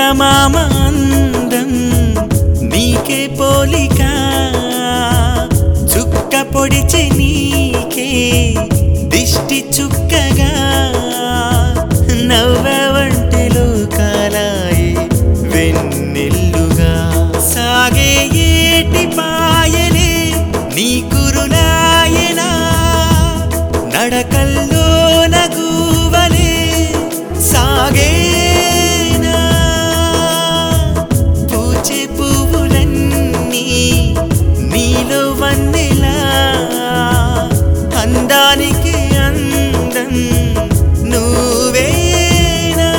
చందమామ అందం నీకే పోలిక చుక్క పొడిచి నీకే దిష్టి చుక్కగా నవ్వవంటిలో కాలాయి వెన్నెల్లుగా సాగే ఏటి పాయలే నీ కురులాయనా నడకల్లో నగువలే సాగేనా పూచే పువ్వులన్నీ నీలో వన్నెలా అందానికి అందం నువ్వేనా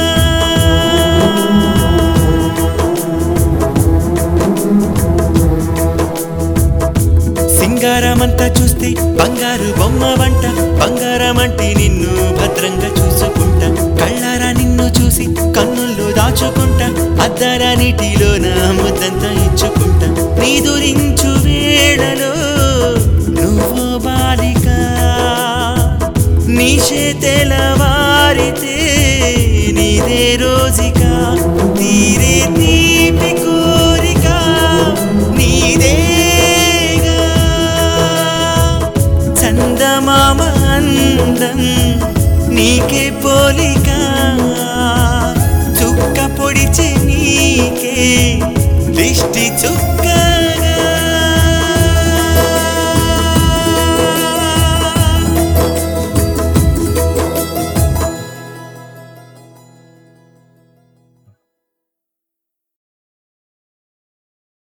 సింగారమంతా చూస్తే బంగారు బొమ్మ వంట బంగారమంటే నిన్ను భద్రంగా చూసుకుంటా కళ్ళారా నిన్ను చూసి కన్నుల్లో దాచుకుంటా అద్దర నీటిలో నా ముద్దంతా ఇచ్చుకుంటా నీ దురించు వేళలో నువ్వు బాలిక నీ చేతెల వారితే నీదే రోజుగా